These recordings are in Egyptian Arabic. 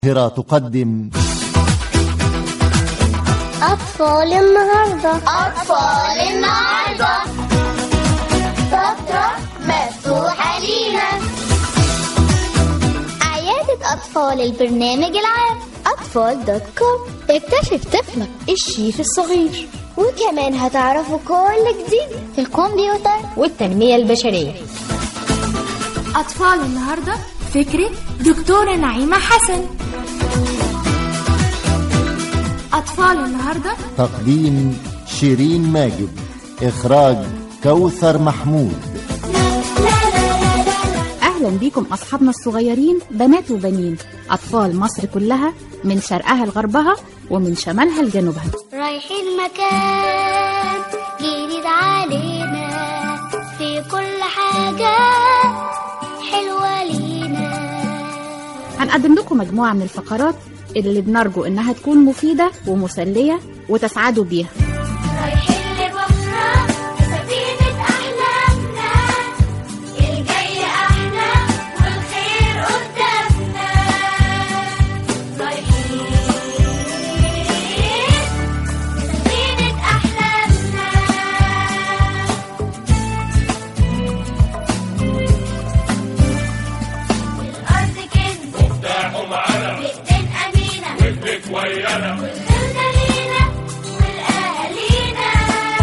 القاهرة تقدم أطفال النهاردة أطفال النهاردة فترة مفتوحة لينا عيادة أطفال البرنامج العام أطفال دوت كوم اكتشف طفلك الشيف الصغير وكمان هتعرفوا كل جديد في الكمبيوتر والتنمية البشرية أطفال النهاردة فكرة دكتورة نعيمة حسن أطفال النهاردة تقديم شيرين ماجد إخراج كوثر محمود أهلا بيكم أصحابنا الصغيرين بنات وبنين أطفال مصر كلها من شرقها لغربها ومن شمالها لجنوبها رايحين مكان جديد علينا في كل حاجة حلوة لينا هنقدم لكم مجموعة من الفقرات اللي بنرجو إنها تكون مفيدة ومسلية وتسعدوا بيها رايحين لبكرة سفينة أحلامنا الجاي أحلى والخير قدامنا رايحين سفينة أحلامنا الأرض كنز مفتاحه معانا بإيدين أمينة واجبك ويانا والخير لينا والأهالينا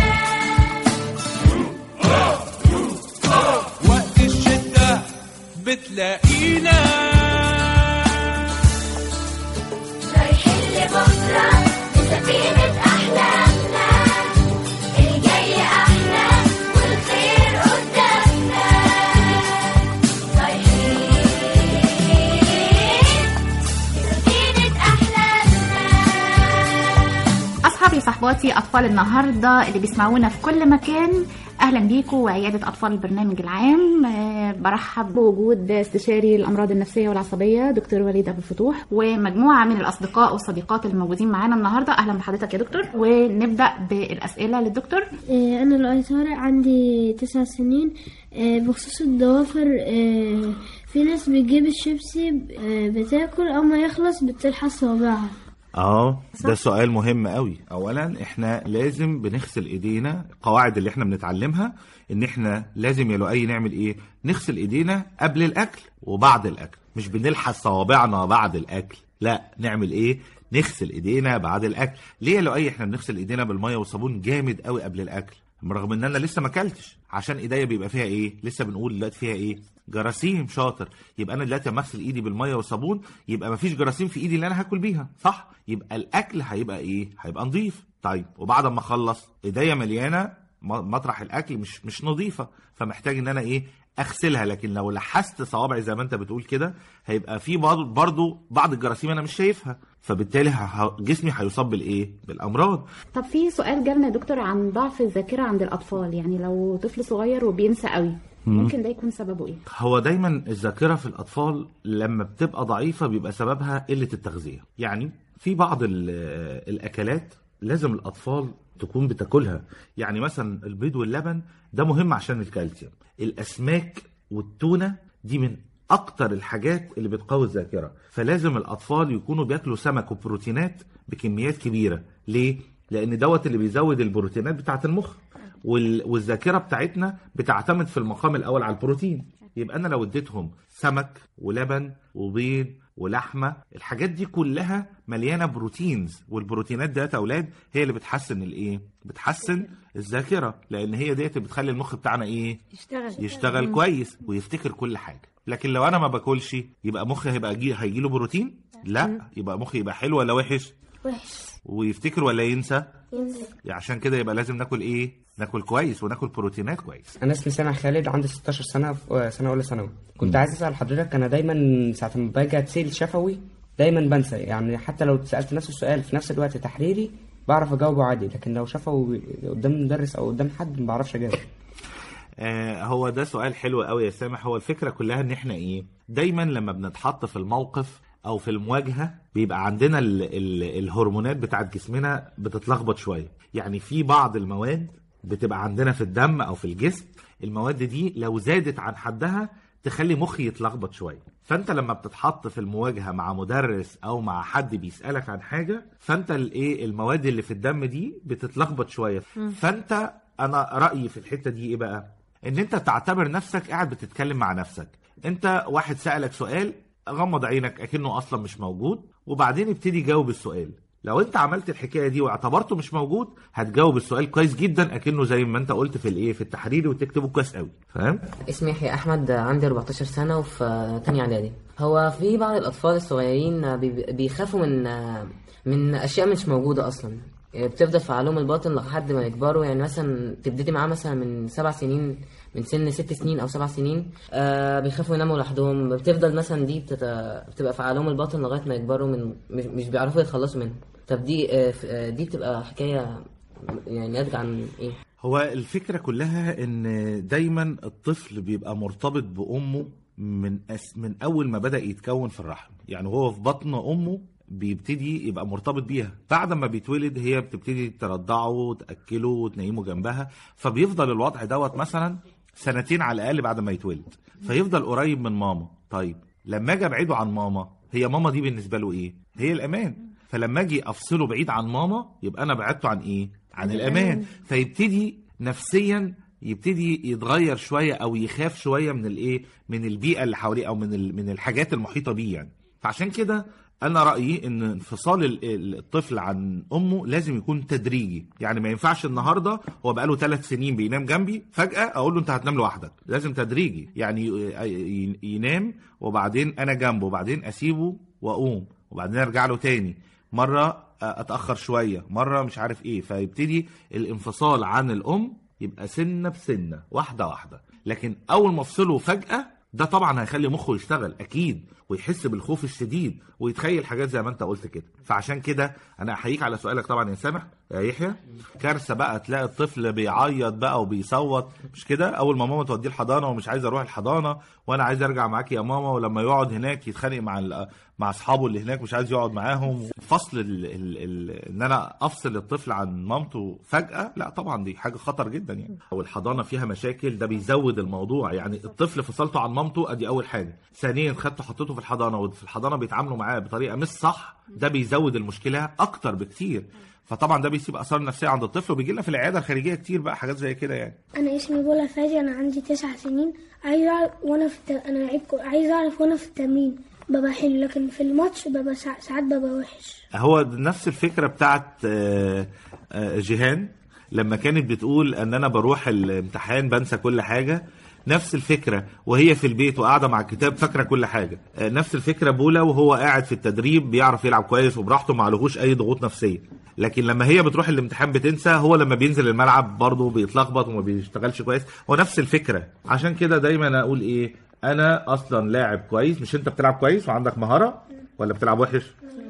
وقت الشدة بتلاقينا رايحين لبكرة بسفينة أحلامنا الجاي أحلى والخير قدامنا رايحين بسفينة أحلامنا أصحابي صحباتي أطفال النهاردة اللي بيسمعونا في كل مكان أهلا بيكم وعيادة أطفال البرنامج العام آه، برحب بوجود استشاري الأمراض النفسية والعصبية دكتور وليد أبو الفتوح ومجموعة من الأصدقاء والصديقات الموجودين معانا النهاردة أهلا بحضرتك يا دكتور ونبدأ بالأسئلة للدكتور آه، أنا لؤي طارق عندي تسع سنين آه، بخصوص الضوافر آه، في ناس بتجيب الشيبسي آه، بتاكل أول ما يخلص بتلحس صوابعها اه ده سؤال مهم قوي اولا احنا لازم بنغسل ايدينا القواعد اللي احنا بنتعلمها ان احنا لازم يا لؤي نعمل ايه نغسل ايدينا قبل الاكل وبعد الاكل مش بنلحس صوابعنا بعد الاكل لا نعمل ايه نغسل ايدينا بعد الاكل ليه يا لؤي احنا بنغسل ايدينا بالميه والصابون جامد قوي قبل الاكل رغم ان انا لسه ما اكلتش عشان ايديا بيبقى فيها ايه لسه بنقول دلوقتي فيها ايه جراثيم شاطر يبقى انا دلوقتي لما اغسل ايدي بالميه والصابون يبقى مفيش جراثيم في ايدي اللي انا هاكل بيها صح يبقى الاكل هيبقى ايه هيبقى نظيف طيب وبعد ما اخلص ايديا مليانه م- مطرح الاكل مش مش نظيفه فمحتاج ان انا ايه اغسلها لكن لو لحست صوابعي زي ما انت بتقول كده هيبقى في برضه برضه بعض الجراثيم انا مش شايفها فبالتالي ه- جسمي هيصاب بالايه بالامراض طب في سؤال جالنا يا دكتور عن ضعف الذاكرة عند الأطفال يعني لو طفل صغير وبينسى قوي ممكن ده يكون سببه إيه؟ هو دايما الذاكره في الاطفال لما بتبقى ضعيفه بيبقى سببها قله التغذيه يعني في بعض ال- الاكلات لازم الاطفال تكون بتاكلها يعني مثلا البيض واللبن ده مهم عشان الكالسيوم الاسماك والتونه دي من اكتر الحاجات اللي بتقوي الذاكره فلازم الاطفال يكونوا بياكلوا سمك وبروتينات بكميات كبيره ليه لان دوت اللي بيزود البروتينات بتاعه المخ وال- والذاكره بتاعتنا بتعتمد في المقام الاول على البروتين يبقى انا لو اديتهم سمك ولبن وبيض ولحمه الحاجات دي كلها مليانه بروتينز والبروتينات ديت يا اولاد هي اللي بتحسن الايه بتحسن الذاكره لان هي ديت اللي بتخلي المخ بتاعنا ايه يشتغل يشتغل كويس ويفتكر كل حاجه لكن لو انا ما باكلش يبقى مخي هيبقى جي... هيجي له بروتين لا يبقى مخي يبقى حلو ولا وحش وحش ويفتكر ولا ينسى عشان كده يبقى لازم ناكل ايه ناكل كويس وناكل بروتينات كويس انا اسمي سامح خالد عندي 16 سنه في سنه اولى ثانوي كنت عايز اسال حضرتك انا دايما ساعه ما باجي اتسال شفوي دايما بنسى يعني حتى لو سالت نفس السؤال في نفس الوقت تحريري بعرف اجاوبه عادي لكن لو شفوي قدام مدرس او قدام حد ما بعرفش اجاوب آه هو ده سؤال حلو قوي يا سامح هو الفكره كلها ان احنا ايه دايما لما بنتحط في الموقف او في المواجهه بيبقى عندنا ال ال الهرمونات بتاعت جسمنا بتتلخبط شويه يعني في بعض المواد بتبقى عندنا في الدم او في الجسم المواد دي لو زادت عن حدها تخلي مخي يتلخبط شويه فانت لما بتتحط في المواجهه مع مدرس او مع حد بيسالك عن حاجه فانت الايه المواد اللي في الدم دي بتتلخبط شويه فانت انا رايي في الحته دي ايه بقى ان انت تعتبر نفسك قاعد بتتكلم مع نفسك انت واحد سالك سؤال غمض عينك اكنه اصلا مش موجود وبعدين ابتدي جاوب السؤال لو انت عملت الحكايه دي واعتبرته مش موجود هتجاوب السؤال كويس جدا اكنه زي ما انت قلت في الايه في التحريري وتكتبه كويس قوي فاهم اسمي يحيى احمد عندي 14 سنه وفي تانية اعدادي هو في بعض الاطفال الصغيرين بي- بيخافوا من من اشياء مش موجوده اصلا بتفضل في عالم الباطن لحد ما يكبروا يعني مثلا تبتدي معاه مثلا من سبع سنين من سن ست سنين او سبع سنين آه بيخافوا يناموا لوحدهم بتفضل مثلا دي بتت... بتبقى في عالم الباطن لغايه ما يكبروا من مش, مش بيعرفوا يتخلصوا منها طب دي آه ف- آه، دي بتبقى حكايه يعني ناتجه عن ايه هو الفكرة كلها ان دايما الطفل بيبقى مرتبط بأمه من أس من أول ما بدأ يتكون في الرحم يعني هو في بطن أمه بيبتدي يبقى مرتبط بيها بعد ما بيتولد هي بتبتدي ترضعه وتأكله وتنيمه جنبها فبيفضل الوضع دوت مثلا سنتين على الأقل بعد ما يتولد فيفضل قريب من ماما طيب لما اجي ابعده عن ماما هي ماما دي بالنسبة له ايه هي الأمان فلما اجي افصله بعيد عن ماما يبقى انا بعدته عن ايه عن الامان فيبتدي نفسيا يبتدي يتغير شويه او يخاف شويه من الايه من البيئه اللي حواليه او من ال- من الحاجات المحيطه بيه يعني فعشان كده انا رايي ان انفصال ال- ال- الطفل عن امه لازم يكون تدريجي يعني ما ينفعش النهارده هو بقاله ثلاث سنين بينام جنبي فجاه اقول له انت هتنام لوحدك لازم تدريجي يعني ي- ي- ينام وبعدين انا جنبه وبعدين اسيبه واقوم وبعدين ارجع له تاني مره اتاخر شويه مره مش عارف ايه فيبتدي الانفصال عن الام يبقى سنه بسنه واحده واحده لكن اول ما افصله فجاه ده طبعا هيخلي مخه يشتغل اكيد ويحس بالخوف الشديد ويتخيل حاجات زي ما انت قلت كده فعشان كده انا احييك على سؤالك طبعا يا سامح يا يحيى كارثه بقى تلاقي الطفل بيعيط بقى وبيصوت مش كده اول ما ماما توديه الحضانه ومش عايز اروح الحضانه وانا عايز ارجع معاك يا ماما ولما يقعد هناك يتخانق مع ال- مع اصحابه اللي هناك مش عايز يقعد معاهم فصل ال ال ال ان انا افصل الطفل عن مامته فجاه لا طبعا دي حاجه خطر جدا يعني والحضانه فيها مشاكل ده بيزود الموضوع يعني الطفل فصلته عن مامته ادي اول حاجه ثانيا خدته حطيته في الحضانه وفي الحضانه بيتعاملوا معاه بطريقه مش صح ده بيزود المشكله اكتر بكتير فطبعا ده بيسيب اثار نفسيه عند الطفل وبيجي لنا في العياده الخارجيه كتير بقى حاجات زي كده يعني انا اسمي بولا فادي انا عندي تسع سنين عايز اعرف وانا في الت... انا لعيب كو- عايز اعرف وانا في التمرين ببقى حلو لكن في الماتش ببقى سا... ساعات ببقى وحش هو نفس الفكره بتاعت آه، آه، جيهان لما كانت بتقول ان انا بروح الامتحان بنسى كل حاجه نفس الفكره وهي في البيت وقاعده مع الكتاب فاكره كل حاجه آه، نفس الفكره بولا وهو قاعد في التدريب بيعرف يلعب كويس وبراحته ما عليهوش اي ضغوط نفسيه لكن لما هي بتروح الامتحان بتنسى هو لما بينزل الملعب برضه بيتلخبط وما بيشتغلش كويس هو نفس الفكره عشان كده دايما اقول ايه انا اصلا لاعب كويس مش انت بتلعب كويس وعندك مهاره ولا بتلعب وحش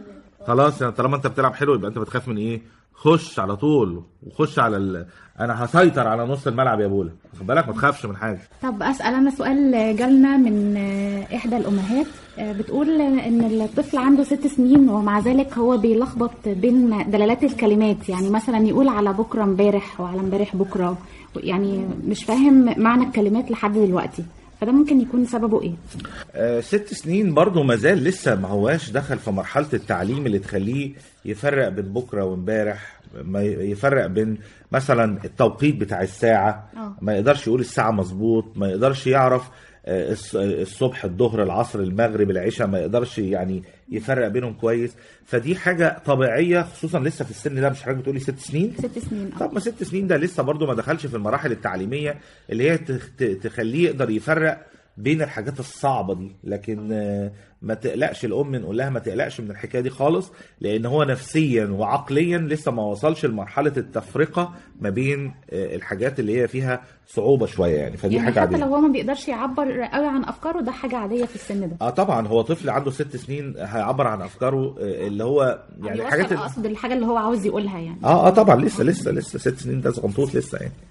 خلاص يعني طالما انت بتلعب حلو يبقى انت بتخاف من ايه خش على طول وخش على ال... انا هسيطر على نص الملعب يا بولا خد بالك ما تخافش من حاجه طب اسال انا سؤال جالنا من آه، احدى الامهات آه، بتقول ان الطفل عنده ست سنين ومع ذلك هو بيلخبط بين دلالات الكلمات يعني مثلا يقول على بكره امبارح وعلى امبارح بكره يعني مش فاهم معنى الكلمات لحد دلوقتي فده ممكن يكون سببه ايه آه ست سنين برضه ما زال لسه ما هواش دخل في مرحله التعليم اللي تخليه يفرق بين بكره وامبارح ما ي- يفرق بين مثلا التوقيت بتاع الساعه آه. ما يقدرش يقول الساعه مظبوط ما يقدرش يعرف آه، الص- الصبح الظهر العصر المغرب العشاء ما يقدرش يعني يفرق بينهم كويس فدي حاجه طبيعيه خصوصا لسه في السن ده مش حضرتك بتقولي ست سنين ست سنين طب ما ست سنين ده لسه برضه ما دخلش في المراحل التعليميه اللي هي تخ- ت- تخليه يقدر يفرق بين الحاجات الصعبه دي لكن آه، ما تقلقش الام نقول لها ما تقلقش من الحكايه دي خالص لان هو نفسيا وعقليا لسه ما وصلش لمرحله التفرقه ما بين آه، الحاجات اللي هي فيها صعوبه شويه يعني فدي يعني حاجه حتى عاديه لو هو ما بيقدرش يعبر قوي عن افكاره ده حاجه عاديه في السن ده اه طبعا هو طفل عنده ست سنين هيعبر عن افكاره آه، اللي هو يعني الحاجات الحاجات اللي- اقصد الحاجه اللي هو عاوز يقولها يعني اه اه طبعا لسه لسه لسه ست سنين ده صغنطوط لسه يعني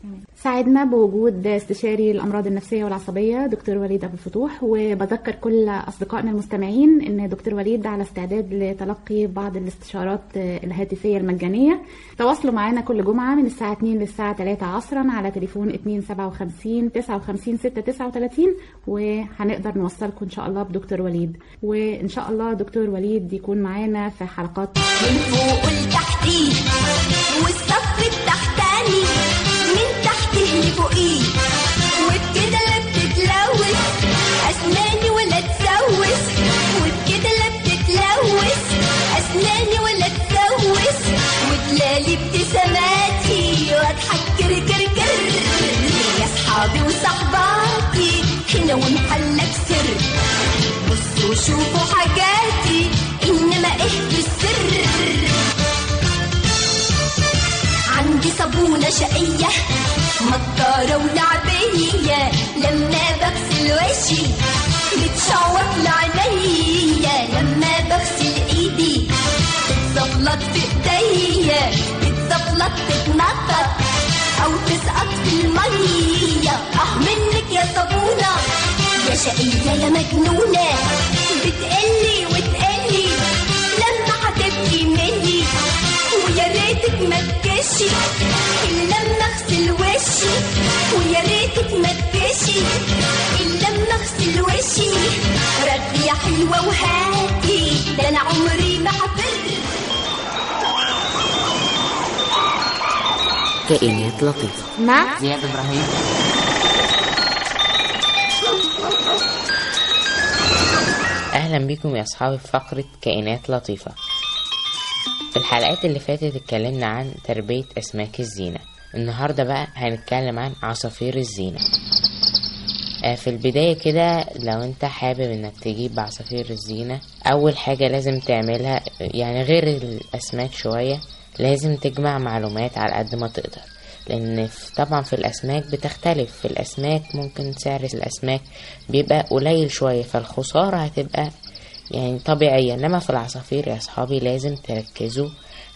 سعدنا بوجود استشاري الامراض النفسيه والعصبيه دكتور وليد ابو الفتوح وبذكر كل اصدقائنا المستمعين ان دكتور وليد على استعداد لتلقي بعض الاستشارات الهاتفيه المجانيه تواصلوا معنا كل جمعه من الساعه 2 للساعه 3 عصرا على تليفون 257 59 639 وهنقدر نوصلكم ان شاء الله بدكتور وليد وان شاء الله دكتور وليد يكون معانا في حلقات من فوق لتحتيه والصف التحتاني من تحته لفوقيه وبكده لا بتتلوث اسناني ولا تسوس وبكده لا بتتلوث اسناني ولا تسوس وتلالي ابتساماتي واضحك كر كر كر يا اصحابي وصحباتي هنا ومحلك سر بصوا شوفوا حاجاتي انما ايه بالسر عندي صابونة شقية مطارة ولعبية لما بغسل وشي بتشوك لعينيا لما بغسل ايدي تتزفلط في ايديا تتزفلط تتنطط او تسقط في المية اه منك يا صابونة يا شقية يا مجنونة بتقلي وتقلي لما هتبكي مني ويا ريتك ما تكشي الا لما اغسل وشي ويا ريتك ما تكشي الا لما اغسل وشي ردي يا حلوة وهاتي ده انا عمري ما هفر كائنات لطيفة مع زياد إبراهيم أهلا بكم يا أصحابي في فقرة كائنات لطيفة في الحلقات اللي فاتت اتكلمنا عن تربية أسماك الزينة النهاردة بقى هنتكلم عن عصافير الزينة آه، في البداية كده لو انت حابب انك تجيب عصافير الزينة اول حاجة لازم تعملها يعني غير الاسماك شوية لازم تجمع معلومات على قد ما تقدر لان في- طبعا في الاسماك بتختلف في الاسماك ممكن سعر الاسماك بيبقى قليل شوية فالخسارة هتبقى يعني طبيعية انما في العصافير يا اصحابي لازم تركزوا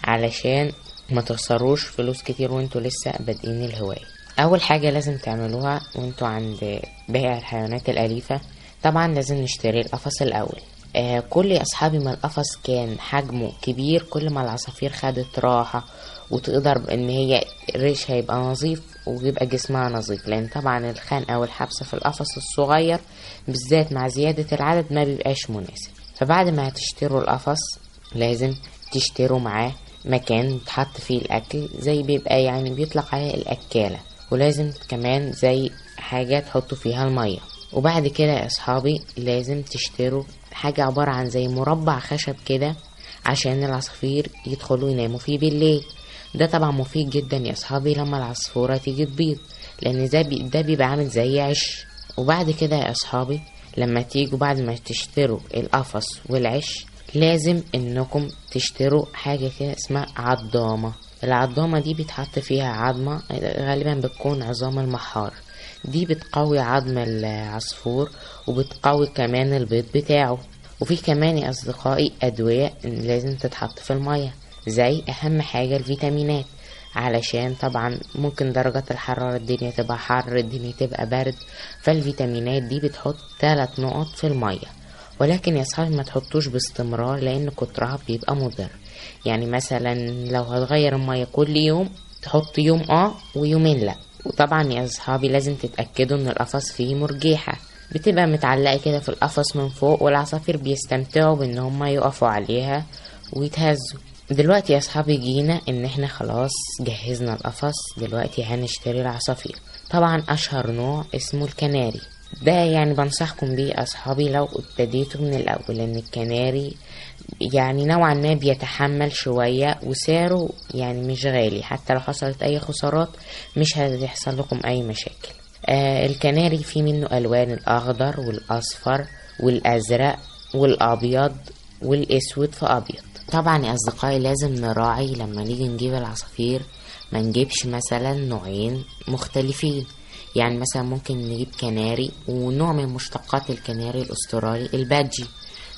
علشان ما تخسروش فلوس كتير وانتوا لسه بادئين الهواية اول حاجة لازم تعملوها وانتوا عند بائع الحيوانات الاليفة طبعا لازم نشتري القفص الاول آه كل يا اصحابي ما القفص كان حجمه كبير كل ما العصافير خدت راحة وتقدر ان هي ريشها يبقى نظيف ويبقى جسمها نظيف لان طبعا الخنقة والحبس في القفص الصغير بالذات مع زيادة العدد ما بيبقاش مناسب فبعد ما هتشتروا القفص لازم تشتروا معاه مكان تحط فيه الاكل زي بيبقى يعني بيطلق عليه الاكالة ولازم كمان زي حاجة تحطوا فيها المية وبعد كده يا اصحابي لازم تشتروا حاجة عبارة عن زي مربع خشب كده عشان العصافير يدخلوا يناموا فيه بالليل ده طبعا مفيد جدا يا اصحابي لما العصفورة تيجي تبيض لان ده بي ده بيبقى عامل زي عش وبعد كده يا اصحابي لما تيجوا بعد ما تشتروا القفص والعش لازم انكم تشتروا حاجة كده اسمها عضامة العضامة دي بيتحط فيها عظمة غالبا بتكون عظام المحار دي بتقوي عظم العصفور وبتقوي كمان البيض بتاعه وفي كمان يا أصدقائي أدوية لازم تتحط في المية زي أهم حاجة الفيتامينات علشان طبعا ممكن درجة الحرارة الدنيا تبقى حر الدنيا تبقى برد فالفيتامينات دي بتحط ثلاث نقط في المية ولكن يا صاحبي ما تحطوش باستمرار لأن كترها بيبقى مضر يعني مثلا لو هتغير المية كل يوم تحط يوم اه ويومين لا وطبعا يا اصحابي لازم تتأكدوا ان القفص فيه مرجيحة بتبقى متعلقة كده في القفص من فوق والعصافير بيستمتعوا بان هما يقفوا عليها ويتهزوا دلوقتي يا اصحابي جينا ان احنا خلاص جهزنا القفص دلوقتي هنشتري العصافير طبعا اشهر نوع اسمه الكناري ده يعني بنصحكم بيه اصحابي لو ابتديتوا من الاول لان الكناري يعني نوعا ما بيتحمل شوية وسعره يعني مش غالي حتى لو حصلت اي خسارات مش هتحصل لكم اي مشاكل آه الكناري في منه الوان الاخضر والاصفر والازرق والابيض والاسود في ابيض طبعا يا اصدقائي لازم نراعي لما نيجي نجيب العصافير ما نجيبش مثلا نوعين مختلفين يعني مثلا ممكن نجيب كناري ونوع من مشتقات الكناري الاسترالي البادجي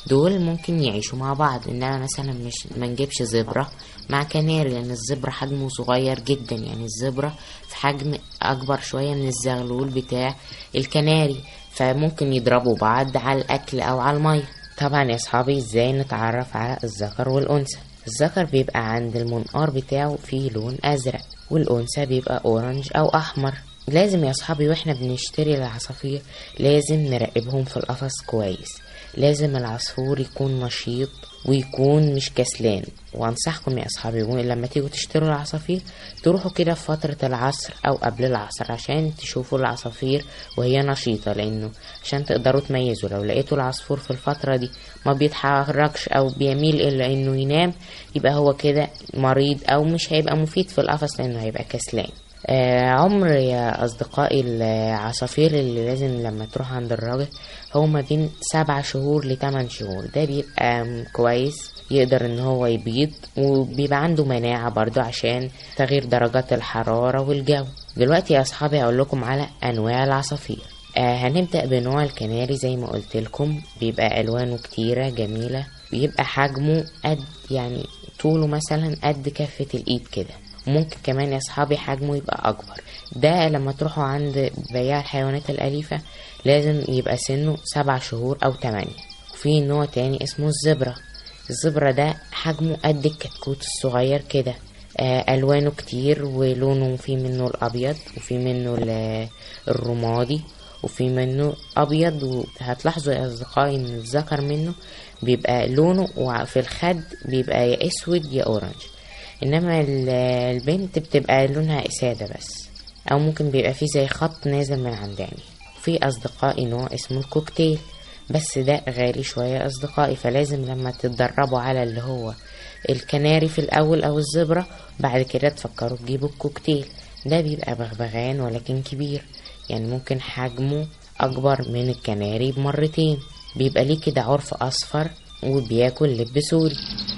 دول ممكن يعيشوا مع بعض انما مثلا مش ما نجيبش زبرة مع كناري لان الزبرة حجمه صغير جدا يعني الزبرة في حجم اكبر شوية من الزغلول بتاع الكناري فممكن يضربوا بعض على الاكل او على المية طبعا يا اصحابي ازاي نتعرف على الذكر والانثى الذكر بيبقى عند المنقار بتاعه فيه لون ازرق والانثى بيبقى اورنج او احمر لازم يا اصحابي واحنا بنشتري العصافير لازم نراقبهم في القفص كويس لازم العصفور يكون نشيط ويكون مش كسلان وانصحكم يا اصحابي لما تيجوا تشتروا العصافير تروحوا كده في فترة العصر او قبل العصر عشان تشوفوا العصافير وهي نشيطة لانه عشان تقدروا تميزوا لو لقيتوا العصفور في الفترة دي ما بيتحركش او بيميل الى انه ينام يبقى هو كده مريض او مش هيبقى مفيد في القفص لانه هيبقى كسلان آه عمر يا أصدقائي العصافير اللي لازم لما تروح عند الراجل هو ما بين سبع شهور لتمن شهور ده بيبقى م- كويس يقدر ان هو يبيض وبيبقى عنده مناعة برضو عشان تغيير درجات الحرارة والجو دلوقتي يا أصحابي أقول لكم على أنواع العصافير آه هنبدأ بنوع الكناري زي ما قلت لكم بيبقى ألوانه كتيرة جميلة بيبقى حجمه قد يعني طوله مثلا قد كفة الإيد كده ممكن كمان يا اصحابي حجمه يبقى اكبر ده لما تروحوا عند بياع الحيوانات الاليفة لازم يبقى سنه سبع شهور او تمانية وفي نوع تاني اسمه الزبرة الزبرة ده حجمه قد الكتكوت الصغير كده آه الوانه كتير ولونه في منه الابيض وفي منه ال- الرمادي وفي منه ابيض وهتلاحظوا يا اصدقائي ان الذكر منه بيبقى لونه وفي الخد بيبقى يا اسود يا اورنج انما ال- البنت بتبقى لونها سادة بس او ممكن بيبقى فيه زي خط نازل من عند عيني في اصدقائي نوع اسمه الكوكتيل بس ده غالي شوية يا اصدقائي فلازم لما تتدربوا على اللي هو الكناري في الاول او الزبرة بعد كده تفكروا تجيبوا الكوكتيل ده بيبقى بغبغان ولكن كبير يعني ممكن حجمه اكبر من الكناري بمرتين بيبقى ليه كده عرف اصفر وبياكل لب سوري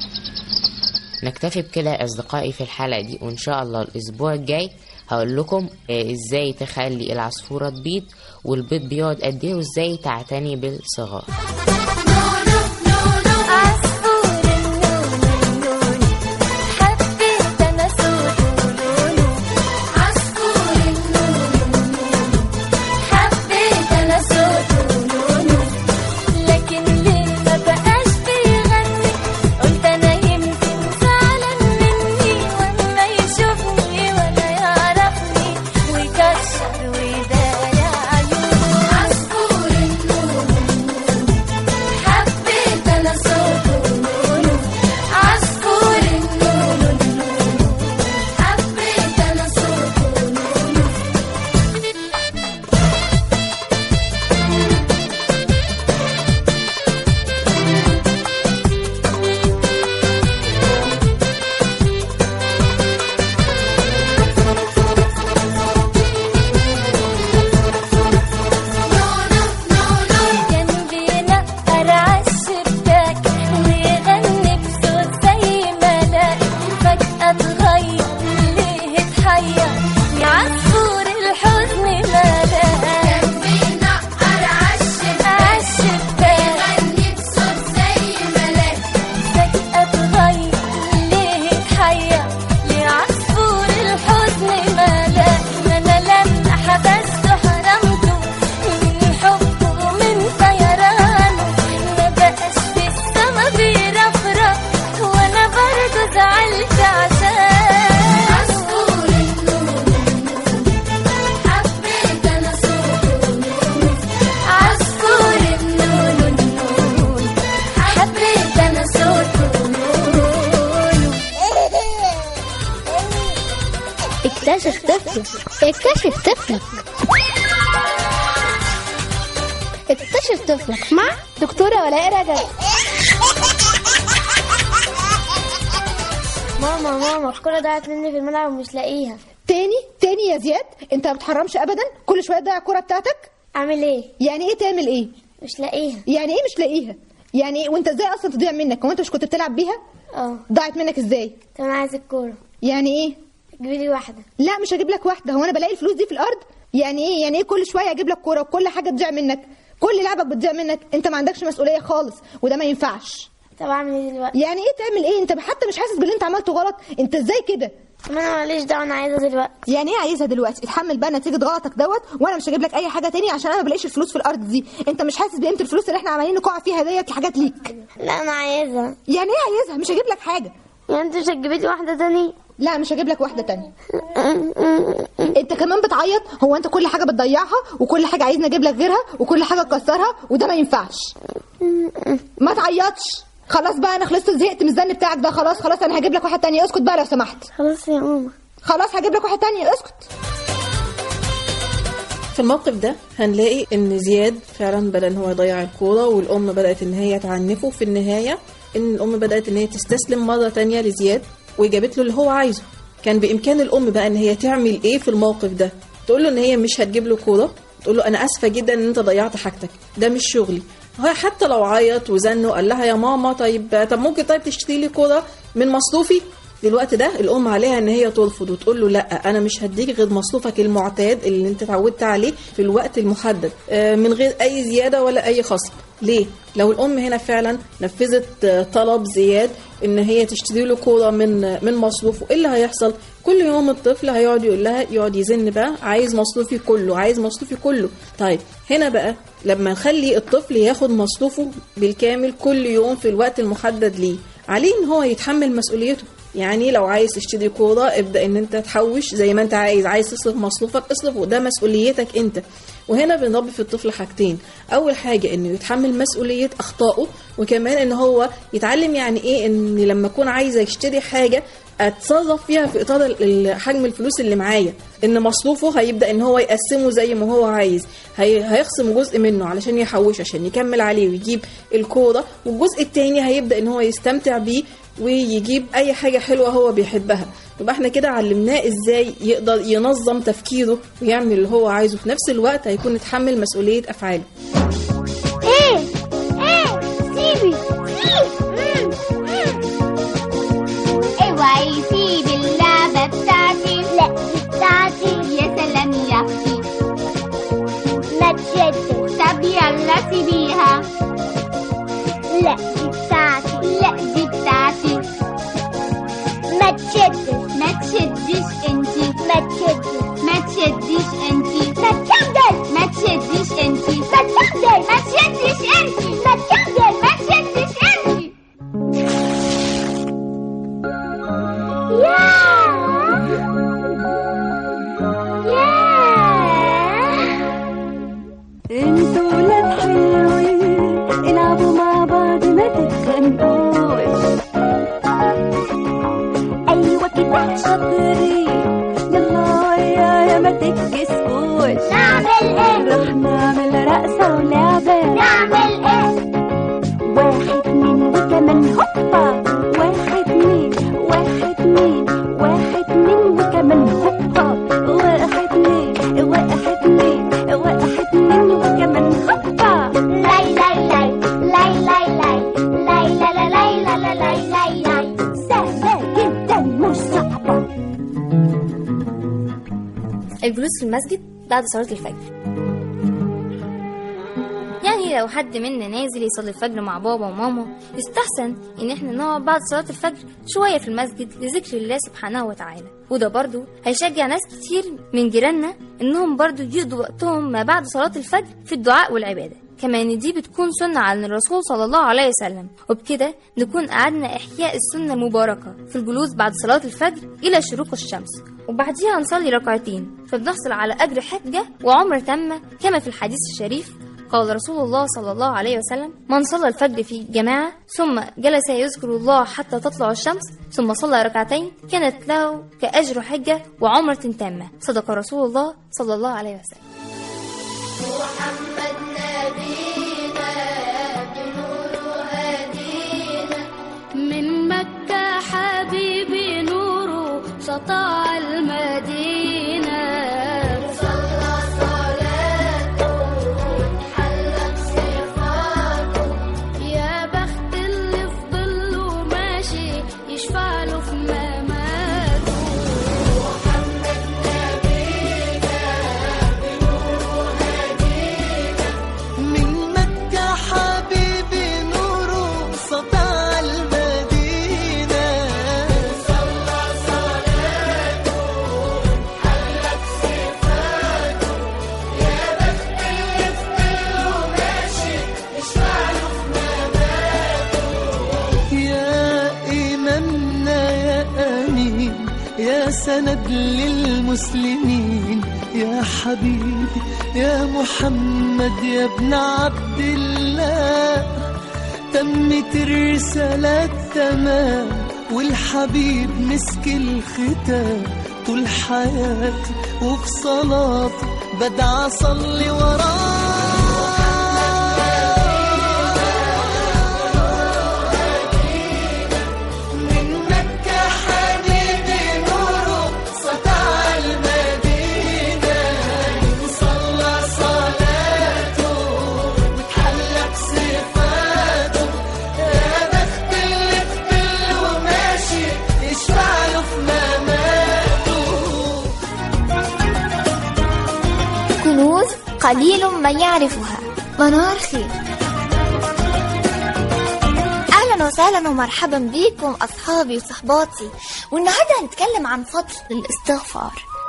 نكتفي بكده يا اصدقائي في الحلقه دي وان شاء الله الاسبوع الجاي هقول لكم آه، ازاي تخلي العصفوره تبيض والبيض بيقعد قد ايه وازاي تعتني بالصغار حبيت انا صوته ولونه عصفور النونو حبيت انا صوته ولونه لكن ليه ما بقاش بيغني قلت انا يمكن زعلان مني واما يشوفني ولا يعرفني ويكشر ويداري عيونه عصفور النونو حبيت انا صوته ولونه عصفور النونو حبيت انا صوته ولونه كان بينقر عالشباك ويغني بصوت زي ملاك فجأة اتغير ليه اتحير يا عصفور الحزن ملاك كان بينقر عالشباك ويغني بصوت زي ملاك فجأة اتغير ليه اتحير يا عصفور الحزن ملاك ما انا لما حبسته حرمته من حبه ومن طيرانه ما بقاش في السما بيرفرف وانا برضه زعلت عشان عصفور حبيت انا صوته عصفور النون حبيت انا صوته اكتشف طفلك اكتشف طفلك اكتشف طفلك مع دكتورة ولاء رجب ماما ماما الكرة ضاعت مني في الملعب ومش لاقيها تاني تاني يا زياد انت ما بتحرمش ابدا كل شويه تضيع الكوره بتاعتك اعمل ايه يعني ايه تعمل ايه مش لاقيها يعني ايه مش لاقيها يعني ايه وانت ازاي اصلا تضيع منك هو انت مش كنت بتلعب بيها اه ضاعت منك ازاي طب انا عايز الكورة يعني ايه جيبي لي واحدة لا مش هجيب لك واحده هو انا بلاقي الفلوس دي في الارض يعني ايه يعني ايه كل شويه اجيب لك كوره وكل حاجه تضيع منك كل لعبك بتضيع منك انت ما عندكش مسؤوليه خالص وده ما ينفعش طب اعمل ايه دلوقتي يعني ايه تعمل ايه انت حتى مش حاسس باللي انت عملته غلط انت ازاي كده ما انا ماليش دعوه انا عايزه دلوقتي يعني ايه عايزها دلوقتي اتحمل بقى نتيجه غلطك دوت وانا مش هجيب لك اي حاجه تاني عشان انا ما بلاقيش الفلوس في الارض دي انت مش حاسس بقيمه الفلوس اللي احنا عمالين نقع فيها ديت لحاجات ليك لا انا عايزها يعني ايه عايزها مش هجيب لك حاجه يعني انت مش هتجيبي لي واحده تاني لا مش هجيب لك واحده تانية انت كمان بتعيط هو انت كل حاجه بتضيعها وكل حاجه عايزني اجيب لك غيرها وكل حاجه تكسرها وده ما ينفعش ما تعيطش خلاص بقى انا خلصت زهقت من الزن بتاعك ده خلاص خلاص انا هجيب لك واحد تاني اسكت بقى لو سمحت خلاص يا ماما خلاص هجيب لك واحد تاني اسكت في الموقف ده هنلاقي ان زياد فعلا بدا ان هو يضيع الكوره والام بدات ان هي تعنفه في النهايه ان الام بدات ان هي تستسلم مره تانية لزياد وجابت له اللي هو عايزه كان بامكان الام بقى ان هي تعمل ايه في الموقف ده تقول له ان هي مش هتجيب له كوره تقول له انا اسفه جدا ان انت ضيعت حاجتك ده مش شغلي هو حتى لو عيط وزن وقال لها يا ماما طيب طب ممكن طيب تشتري لي كوره من مصروفي في الوقت ده الام عليها ان هي ترفض وتقول له لا انا مش هديك غير مصروفك المعتاد اللي انت اتعودت عليه في الوقت المحدد آه، من غير اي زياده ولا اي خصم ليه لو الام هنا فعلا نفذت آه، طلب زياد ان هي تشتري له كوره من من مصروفه ايه اللي هيحصل كل يوم الطفل هيقعد يقول لها يقعد يزن بقى عايز مصروفي كله عايز مصروفي كله طيب هنا بقى لما نخلي الطفل ياخد مصروفه بالكامل كل يوم في الوقت المحدد ليه عليه ان هو يتحمل مسؤوليته يعني لو عايز تشتري كوره ابدا ان انت تحوش زي ما انت عايز عايز تصرف مصروفك اصرف وده مسؤوليتك انت وهنا بنربي في الطفل حاجتين اول حاجه انه يتحمل مسؤوليه اخطائه وكمان ان هو يتعلم يعني ايه ان لما اكون عايزه يشتري حاجه اتصرف فيها في اطار ال- ال- حجم الفلوس اللي معايا ان مصروفه هيبدا ان هو يقسمه زي ما هو عايز هي هيخصم جزء منه علشان يحوش عشان يكمل عليه ويجيب الكوره والجزء التاني هيبدا ان هو يستمتع بيه ويجيب اي حاجه حلوه هو بيحبها يبقى احنا كده علمناه ازاي يقدر ينظم تفكيره ويعمل اللي هو عايزه في نفس الوقت هيكون اتحمل مسؤوليه افعاله ايه ايه سيبي اوعي سيبي اللعبة بتاعتي لا دي بتاعتي يا سلام يا اختي ما تشدش طب يلا سيبيها لا دي بتاعتي لا دي بتاعتي ما تشدش ما تشدش انتي ما تشدش ما تشدش انتي ما تشدش ما تشدش انتي ما تشدش ما تشدش انتي ما تشدش ما تشدش انتي انتوا ولاد حلوين العبوا مع بعض ما تتخانقوش ايوه كده شاطرين يلا يا يا ما تتكسفوش نعمل ايه رح نعمل رقصة ولعبة نعمل ايه واحد اتنين وكمان هوبا واحد اتنين واحد اتنين واحد اتنين وكمان هوبا واحد اتنين واحد اتنين واحد اتنين وكمان هوبا لاي لاي لاي لاي لاي لاي لاي لا لا لاي لا لا لاي لاي لاي سهلة جدا مش صعبة الجلوس في المسجد بعد صلاة الفجر يعني لو حد منا نازل يصلي الفجر مع بابا وماما يستحسن ان احنا نقعد بعد صلاة الفجر شوية في المسجد لذكر الله سبحانه وتعالى وده برضو هيشجع ناس كتير من جيراننا انهم برضو يقضوا وقتهم ما بعد صلاة الفجر في الدعاء والعبادة كمان دي بتكون سنة عن الرسول صلى الله عليه وسلم وبكده نكون قعدنا إحياء السنة المباركة في الجلوس بعد صلاة الفجر إلى شروق الشمس وبعديها نصلي ركعتين فبنحصل على أجر حجة وعمر تامة كما في الحديث الشريف قال رسول الله صلى الله عليه وسلم من صلى الفجر في جماعة ثم جلس يذكر الله حتى تطلع الشمس ثم صلى ركعتين كانت له كأجر حجة وعمرة تامة صدق رسول الله صلى الله عليه وسلم محمد نبينا بنور هدينا من مكة حبيبي نوره سطع المدينة صلى صلاته حلت صفاته يا بخت اللي في ظله ماشي يشفع له في مماته محمد نبينا بنور هدينا من يا سند للمسلمين يا حبيبي يا محمد يا ابن عبد الله تمت الرسالة تمام والحبيب مسك الختام طول حياتي وفي صلاتي بدعى أصلي وراه من مكة حبيبي نوره سطع المدينة وصلى صلاته وتحلى بصفاته يا بخت اللي في وماشي يشفع له في مماته كنوز قليل من يعرفها منار خير اهلا وسهلا ومرحبا بكم اصحابي وصحباتي والنهارده هنتكلم عن فضل الاستغفار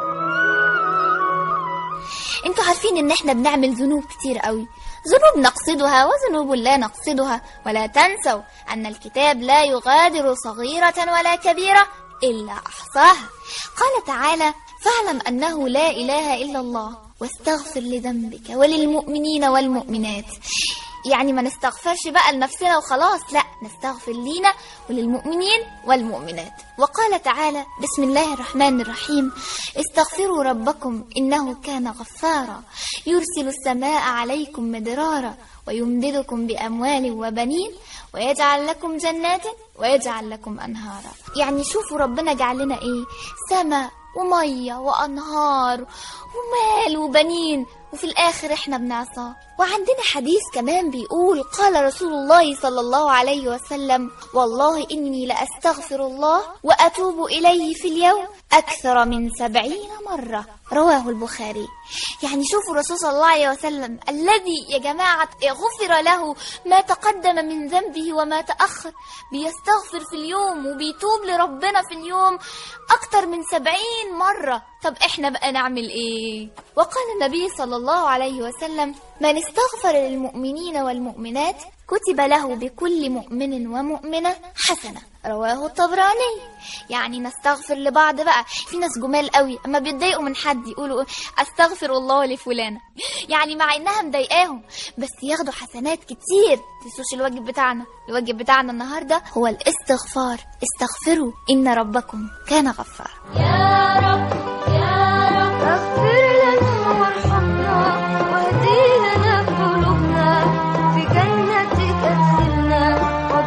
انتوا عارفين ان احنا بنعمل ذنوب كتير قوي ذنوب نقصدها وذنوب لا نقصدها ولا تنسوا ان الكتاب لا يغادر صغيرة ولا كبيرة الا احصاها قال تعالى فاعلم انه لا اله الا الله واستغفر لذنبك وللمؤمنين والمؤمنات يعني ما نستغفرش بقى لنفسنا وخلاص لا نستغفر لينا وللمؤمنين والمؤمنات وقال تعالى بسم الله الرحمن الرحيم استغفروا ربكم إنه كان غفارا يرسل السماء عليكم مدرارا ويمددكم بأموال وبنين ويجعل لكم جنات ويجعل لكم أنهارا يعني شوفوا ربنا جعل لنا إيه سماء ومية وأنهار ومال وبنين وفي الآخر إحنا بنعصاه وعندنا حديث كمان بيقول قال رسول الله صلى الله عليه وسلم والله إني لأستغفر الله وأتوب إليه في اليوم أكثر من سبعين مرة رواه البخاري يعني شوفوا الرسول صلى الله عليه وسلم الذي يا جماعة غفر له ما تقدم من ذنبه وما تأخر بيستغفر في اليوم وبيتوب لربنا في اليوم أكتر من سبعين مرة طب إحنا بقى نعمل إيه وقال النبي صلى الله عليه وسلم من استغفر للمؤمنين والمؤمنات كتب له بكل مؤمن ومؤمنة حسنة رواه الطبراني يعني نستغفر لبعض بقى في ناس جمال قوي اما بيتضايقوا من حد يقولوا استغفر الله لفلانة يعني مع انها مضايقاهم بس ياخدوا حسنات كتير تنسوش الواجب بتاعنا الواجب بتاعنا النهاردة هو الاستغفار استغفروا ان ربكم كان غفارا يا رب يا رب اغفر لنا وارحمنا واهدي لنا قلوبنا في جنتك ادخلنا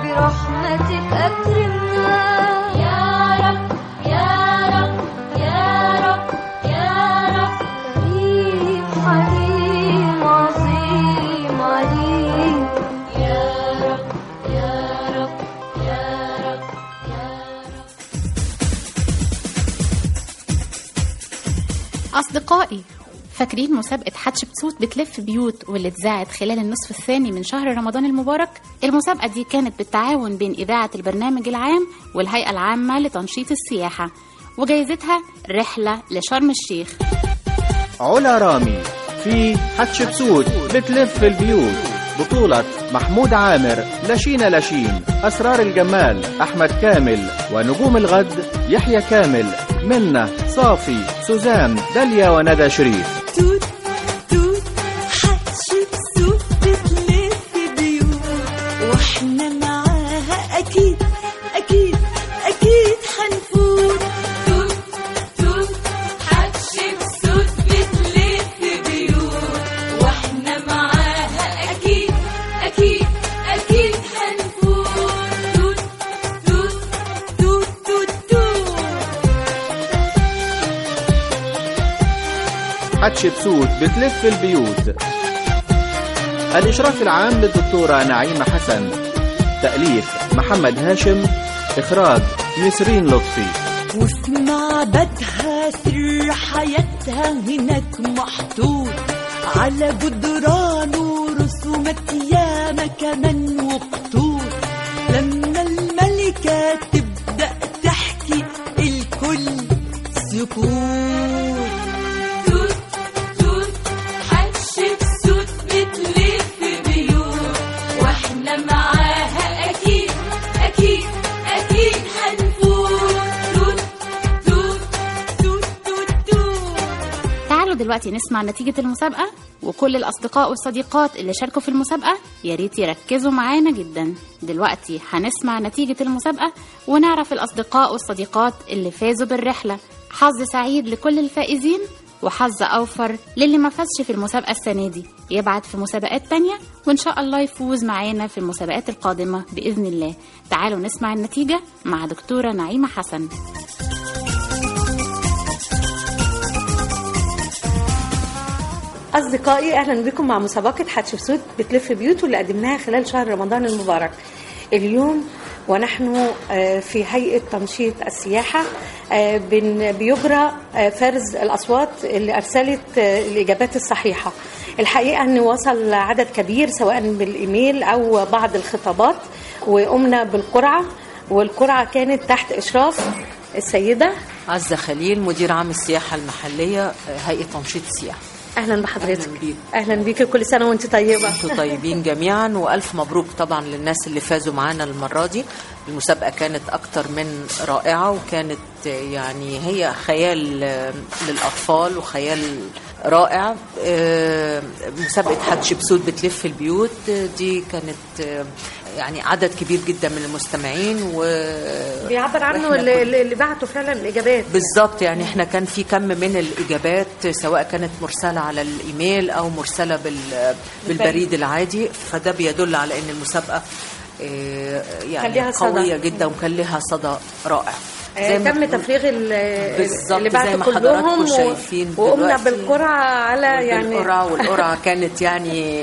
وبرحمتك اكرمنا يا رب يا رب يا رب يا رب كريم حليم عظيم عليم يا رب يا رب يا رب أصدقائي فاكرين مسابقة حتشبسوت بتلف بيوت واللي اتذاعت خلال النصف الثاني من شهر رمضان المبارك المسابقة دي كانت بالتعاون بين إذاعة البرنامج العام والهيئة العامة لتنشيط السياحة وجايزتها رحلة لشرم الشيخ علا رامي في حتشبسوت بتلف البيوت بطولة محمود عامر لشين لشين أسرار الجمال أحمد كامل ونجوم الغد يحيى كامل منة صافي سوزان داليا وندى شريف توت توت حتشبسوت بتلف بيوت واحنا معاها اكيد اكيد اكيد حنفوت توت توت حتشبسوت بتلف بيوت واحنا معاها اكيد اكيد اكيد حنفوت توت توت توت توت توت حتشبسوت بتلف البيوت الإشراف العام للدكتورة نعيمة حسن تأليف محمد هاشم إخراج نسرين لطفي وفي معبدها سر حياتها هناك محطوط على جدرانه رسومات ياما كمان وخطوط لما الملكة تبدأ تحكي الكل سكوت توت توت حتشبسوت بتلف بيوت واحنا معاها اكيد اكيد اكيد هنفوت توت توت دلوقتي نسمع نتيجة المسابقة وكل الأصدقاء والصديقات اللي شاركوا في المسابقة يا ريت يركزوا معانا جدا دلوقتي هنسمع نتيجة المسابقة ونعرف الأصدقاء والصديقات اللي فازوا بالرحلة حظ سعيد لكل الفائزين وحظ أوفر للي ما فازش في المسابقة السنة دي يبعت في مسابقات تانية وإن شاء الله يفوز معانا في المسابقات القادمة بإذن الله تعالوا نسمع النتيجة مع دكتورة نعيمة حسن أصدقائي أهلا بكم مع مسابقة حتشبسوت بتلف بيوت واللي قدمناها خلال شهر رمضان المبارك اليوم ونحن آه، في هيئة تنشيط السياحة آه، بن- بيجرى آه، فرز الأصوات اللي أرسلت آه، الإجابات الصحيحة الحقيقة أن وصل عدد كبير سواء بالإيميل أو بعض الخطابات وقمنا بالقرعة والقرعة كانت تحت إشراف السيدة عزة خليل مدير عام السياحة المحلية هيئة تنشيط السياحة أهلا بحضرتك أهلا بيك كل سنة وأنت طيبة انتوا طيبين جميعا والف مبروك طبعا للناس اللي فازوا معانا المره دي المسابقه كانت اكتر من رائعه وكانت يعني هي خيال آه، للاطفال وخيال رائع آه، مسابقه حتشبسوت بتلف البيوت آه، دي كانت آه، يعني عدد كبير جدا من المستمعين و بيعبر عنه وإحنا اللي, كنا- اللي بعتوا فعلا الإجابات بالظبط يعني احنا كان في كم من الاجابات سواء كانت مرسله على الايميل او مرسله بال بالبريد العادي فده بيدل على ان المسابقه اه، كان يعني ليها صدى. قويه جدا وكان لها صدى رائع آه، ما تم تفريغ ال- بالظبط اللي زي بعتوا ما كلهم حضراتكم و- شايفين وقمنا دلوقتي. بالقرعة على يعني بالقرعه والقرعه كانت يعني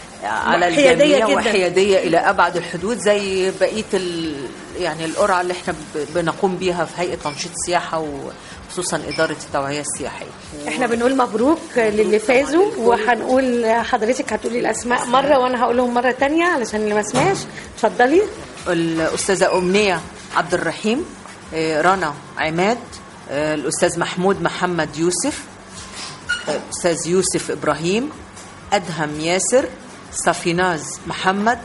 على حيادية الجميع جداً. وحياديه الى ابعد الحدود زي بقيه ال يعني القرعه اللي احنا ب- بنقوم بيها في هيئه تنشيط السياحه وخصوصا اداره التوعيه السياحيه احنا بنقول مبروك للي فازوا وهنقول حضرتك هتقولي الاسماء مره وانا هقولهم مره تانية علشان اللي ما سمعش اتفضلي الأستاذة أمنية عبد الرحيم آه، رنا عماد آه، الأستاذ محمود محمد يوسف آه، أستاذ يوسف إبراهيم أدهم ياسر صفيناز محمد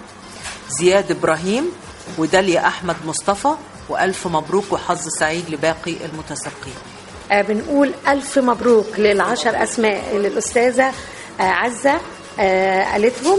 زياد إبراهيم وداليا أحمد مصطفى وألف مبروك وحظ سعيد لباقي المتسابقين آه، بنقول الف مبروك للعشر اسماء اللي الاستاذه آه، عزه آه، قالتهم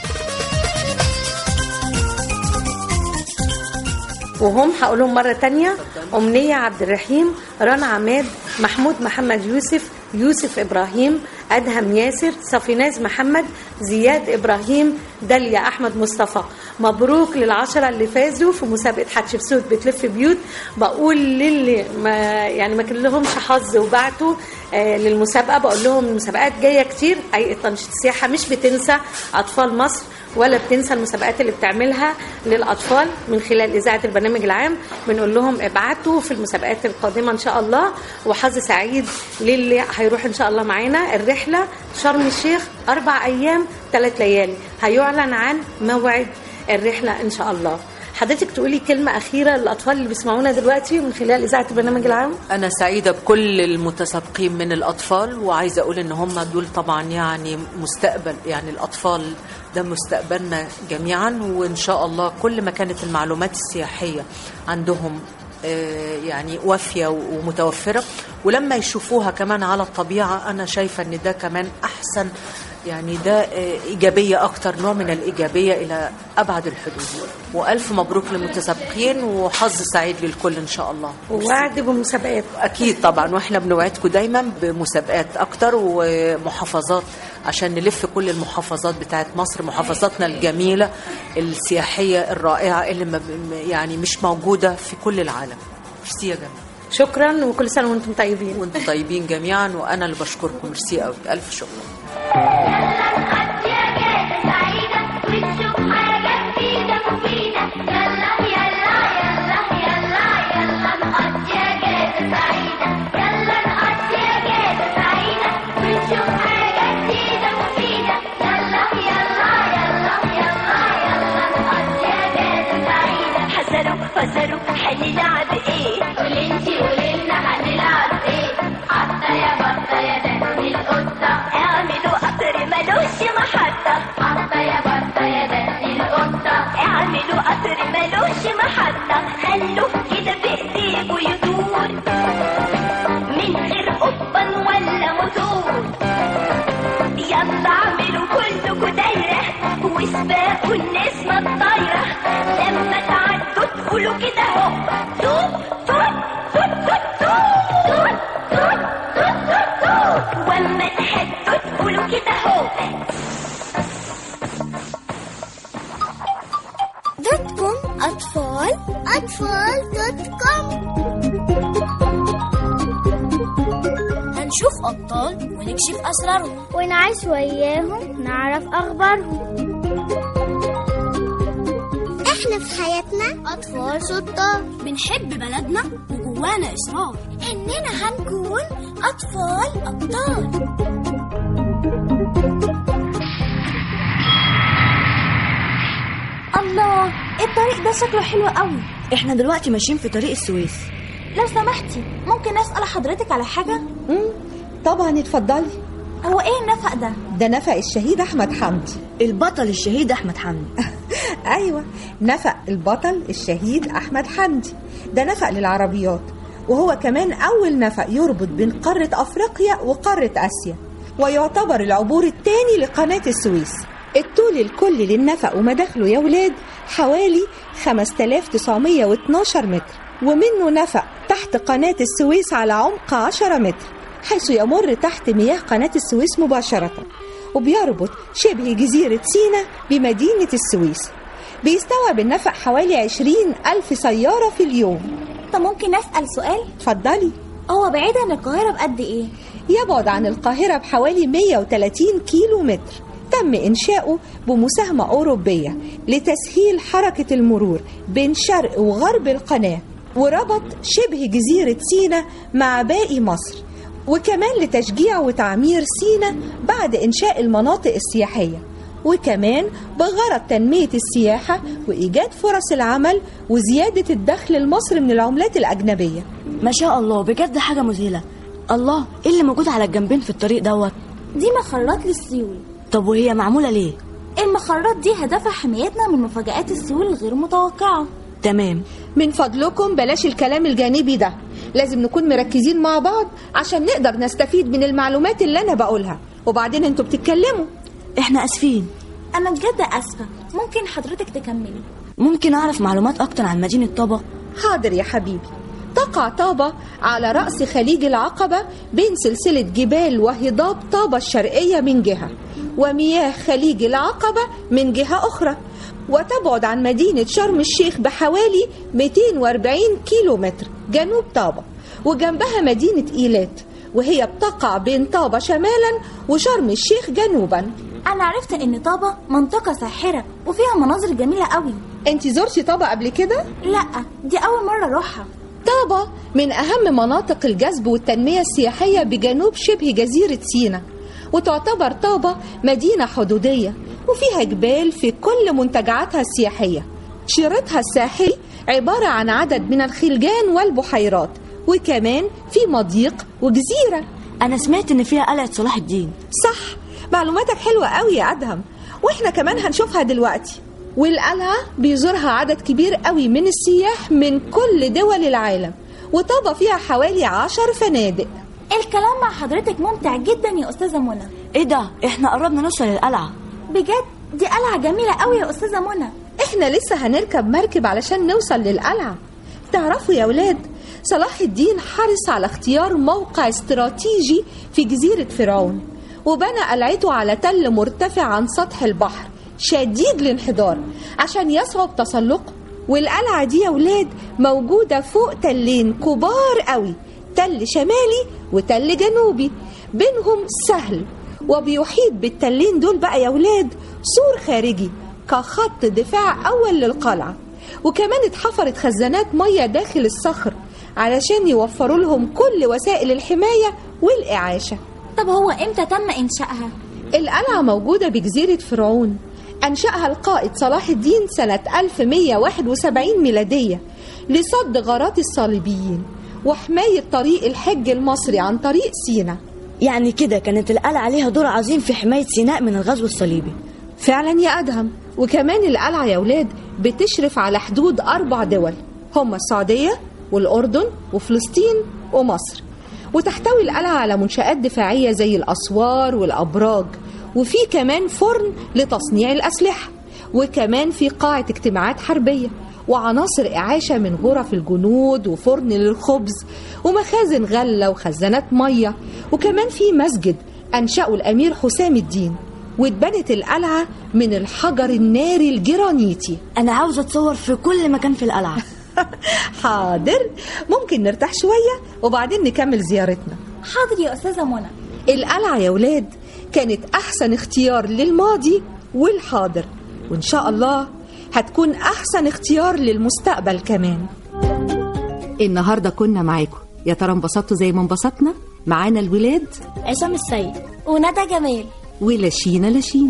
وهم هقولهم مرة تانية أمنية عبد الرحيم رنا عماد محمود محمد يوسف يوسف إبراهيم أدهم ياسر صفيناز محمد زياد إبراهيم داليا أحمد مصطفى مبروك للعشرة اللي فازوا في مسابقة حتشبسوت بتلف بيوت بقول للي ما يعني ما كان لهمش حظ وبعتوا آه للمسابقة بقول لهم المسابقات جاية كتير هيئة تنشيط السياحة مش بتنسى أطفال مصر ولا بتنسى المسابقات اللي بتعملها للاطفال من خلال اذاعه البرنامج العام بنقول لهم ابعتوا في المسابقات القادمه ان شاء الله وحظ سعيد للي هيروح ان شاء الله معانا الرحله شرم الشيخ اربع ايام ثلاث ليالي هيعلن عن موعد الرحله ان شاء الله حضرتك تقولي كلمه اخيره للاطفال اللي بيسمعونا دلوقتي من خلال اذاعه البرنامج العام أنا سعيدة بكل المتسابقين من الأطفال وعايزة أقول إن هم دول طبعا يعني مستقبل يعني الأطفال ده مستقبلنا جميعا وإن شاء الله كل ما كانت المعلومات السياحية عندهم آه، يعني وافية ومتوفرة ولما يشوفوها كمان على الطبيعة أنا شايفة إن ده كمان أحسن يعني ده آه، إيجابية أكتر نوع من الإيجابية إلى أبعد الحدود وألف مبروك للمتسابقين وحظ سعيد للكل إن شاء الله ووعد بمسابقات اكيد طبعا واحنا بنوعدكم دايما بمسابقات اكتر ومحافظات عشان نلف كل المحافظات بتاعت مصر محافظاتنا الجميله السياحيه الرائعه اللي ما ب- يعني مش موجوده في كل العالم ميرسي يا جماعه شكرا وكل سنه وانتم طيبين وانتم طيبين جميعا وانا اللي بشكركم ميرسي قوي الف شكر حذروا فزروا هنلعب ايه قول انتي قولي لنا هنلعب ايه قطة يا بطة يا دندي القطة اعملوا قطر ملوش محطة قطة يا بطة يا دندي القطة اعملوا قطر ملوش محطة خلوه كده بايديكوا يدور من غير قضبان ولا موتور والنسمة الطايرة لما تعدوا تقولوا كده اهو توت توت توت توت توت توت توت توت توت واما تحبوا تقولوا كده اهو دوت كوم أطفال أطفال دوت كوم هنشوف أبطال ونكشف أسرارهم ونعيش وياهم نعرف أخبارهم احنا في حياتنا أطفال شطار بنحب بلدنا وجوانا إصرار إننا هنكون أطفال أبطال الله الطريق ده شكله حلو قوي احنا دلوقتي ماشيين في طريق السويس لو سمحتي ممكن اسال حضرتك على حاجه امم طبعا اتفضلي هو ايه النفق ده ده نفق الشهيد احمد حمدي البطل الشهيد احمد حمدي ايوه نفق البطل الشهيد احمد حمدي ده نفق للعربيات وهو كمان اول نفق يربط بين قاره افريقيا وقاره اسيا ويعتبر العبور الثاني لقناه السويس الطول الكلي للنفق ومداخله يا ولاد حوالي 5912 متر ومنه نفق تحت قناة السويس على عمق 10 متر حيث يمر تحت مياه قناة السويس مباشرة وبيربط شبه جزيرة سينا بمدينة السويس بيستوعب النفق حوالي 20 ألف سيارة في اليوم طب ممكن اسال سؤال اتفضلي هو بعيد عن القاهره بقد ايه يبعد عن القاهرة بحوالي 130 كيلو متر تم إنشاؤه بمساهمة أوروبية لتسهيل حركة المرور بين شرق وغرب القناة وربط شبه جزيرة سينا مع باقي مصر وكمان لتشجيع وتعمير سينا بعد إنشاء المناطق السياحية وكمان بغرض تنمية السياحة وإيجاد فرص العمل وزيادة الدخل لمصر من العملات الأجنبية ما شاء الله بجد حاجه مذهله الله ايه اللي موجود على الجنبين في الطريق دوت دي مخرات للسيول طب وهي معموله ليه المخرات دي هدفها حمايتنا من مفاجآت السيول الغير متوقعة تمام من فضلكم بلاش الكلام الجانبي ده لازم نكون مركزين مع بعض عشان نقدر نستفيد من المعلومات اللي أنا بقولها وبعدين انتوا بتتكلموا احنا اسفين أنا بجد آسفة ممكن حضرتك تكملي ممكن اعرف معلومات اكتر عن مدينه طابا حاضر يا حبيبي تقع طابة على رأس خليج العقبة بين سلسلة جبال وهضاب طابة الشرقية من جهة ومياه خليج العقبة من جهة أخرى وتبعد عن مدينة شرم الشيخ بحوالي 240 كيلو متر جنوب طابة وجنبها مدينة إيلات وهي بتقع بين طابة شمالا وشرم الشيخ جنوبا أنا عرفت إن طابة منطقة ساحرة وفيها مناظر جميلة قوي انت زرتي طابة قبل كده؟ لا دي أول مرة أروحها طابة من أهم مناطق الجذب والتنمية السياحية بجنوب شبه جزيرة سيناء وتعتبر طابة مدينة حدودية وفيها جبال في كل منتجعاتها السياحية شريطها الساحلي عبارة عن عدد من الخلجان والبحيرات وكمان في مضيق وجزيرة انا سمعت ان فيها قلعه صلاح الدين صح معلوماتك حلوة قوي يا أدهم وإحنا كمان هنشوفها دلوقتي والقلعة بيزورها عدد كبير قوي من السياح من كل دول العالم وطابة فيها حوالي عشر فنادق الكلام مع حضرتك ممتع جدا يا أستاذة منى ايه ده احنا قربنا نوصل للقلعه بجد دي قلعة جميلة قوي يا أستاذة منى احنا لسه هنركب مركب علشان نوصل للقلعة تعرفوا يا ولاد صلاح الدين حرص على اختيار موقع استراتيجي في جزيرة فرعون وبنى قلعته على تل مرتفع عن سطح البحر شديد الانحدار عشان يصعب تسلقه والقلعة دي يا ولاد موجودة فوق تلين كبار قوي تل شمالي وتل جنوبي بينهم سهل وبيحيط بالتلين دول بقى يا ولاد سور خارجي كخط دفاع أول للقلعة وكمان اتحفرت خزانات مية داخل الصخر علشان يوفروا لهم كل وسائل الحماية والإعاشة طب هو إمتى تم إنشائها؟ القلعة موجودة بجزيرة فرعون أنشأها القائد صلاح الدين سنة 1171 ميلادية لصد غارات الصليبيين وحماية طريق الحج المصري عن طريق سينا يعني كده كانت القلعه ليها دور عظيم في حمايه سيناء من الغزو الصليبي فعلا يا أدهم وكمان القلعة يا ولاد بتشرف على حدود أربع دول هما السعودية والأردن وفلسطين ومصر وتحتوي القلعة على منشآت دفاعية زي الأسوار والأبراج وفي كمان فرن لتصنيع الأسلحة وكمان في قاعة اجتماعات حربية وعناصر إعاشة من غرف الجنود وفرن للخبز ومخازن غلة وخزانات مية وكمان في مسجد أنشأه الأمير حسام الدين واتبنت القلعة من الحجر الناري الجرانيتي أنا عاوزة أتصور في كل مكان في القلعة حاضر ممكن نرتاح شوية وبعدين نكمل زيارتنا حاضر يا أستاذة منى القلعة يا ولاد كانت أحسن اختيار للماضي والحاضر وإن شاء الله هتكون أحسن اختيار للمستقبل كمان النهاردة كنا معاكم يا ترى انبسطتوا زي ما انبسطنا معانا الولاد عصام السيد وندى جمال ولاشينا لاشين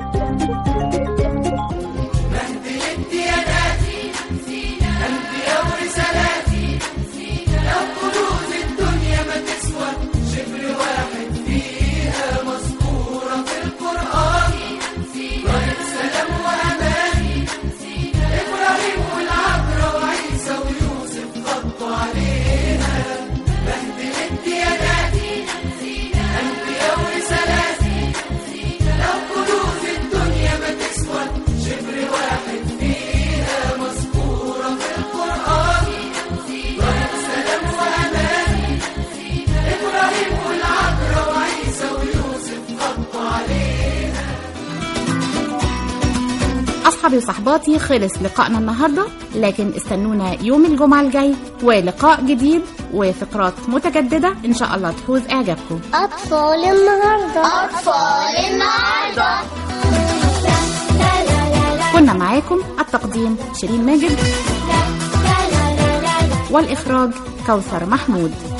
أصحابي وصحباتي خلص لقائنا النهاردة لكن استنونا يوم الجمعة الجاي ولقاء جديد وفقرات متجددة إن شاء الله تفوز إعجابكم أطفال النهاردة أطفال النهاردة كنا معاكم التقديم شيرين ماجد والإخراج كوثر محمود